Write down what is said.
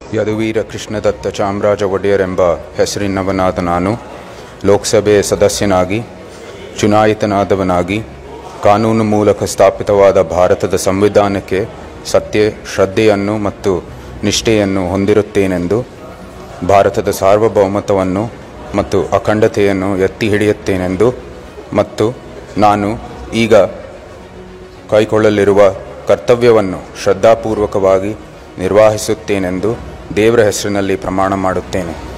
ಯದುವೀರ ಕೃಷ್ಣದತ್ತ ಚಾಮರಾಜ ಒಡೆಯರೆಂಬ ಹೆಸರಿನವನಾದ ನಾನು ಲೋಕಸಭೆಯ ಸದಸ್ಯನಾಗಿ ಚುನಾಯಿತನಾದವನಾಗಿ ಕಾನೂನು ಮೂಲಕ ಸ್ಥಾಪಿತವಾದ ಭಾರತದ ಸಂವಿಧಾನಕ್ಕೆ ಸತ್ಯ ಶ್ರದ್ಧೆಯನ್ನು ಮತ್ತು ನಿಷ್ಠೆಯನ್ನು ಹೊಂದಿರುತ್ತೇನೆಂದು ಭಾರತದ ಸಾರ್ವಭೌಮತ್ವವನ್ನು ಮತ್ತು ಅಖಂಡತೆಯನ್ನು ಎತ್ತಿ ಹಿಡಿಯುತ್ತೇನೆಂದು ಮತ್ತು ನಾನು ಈಗ ಕೈಗೊಳ್ಳಲಿರುವ ಕರ್ತವ್ಯವನ್ನು ಶ್ರದ್ಧಾಪೂರ್ವಕವಾಗಿ ನಿರ್ವಹಿಸುತ್ತೇನೆಂದು ದೇವರ ಹೆಸರಿನಲ್ಲಿ ಪ್ರಮಾಣ ಮಾಡುತ್ತೇನೆ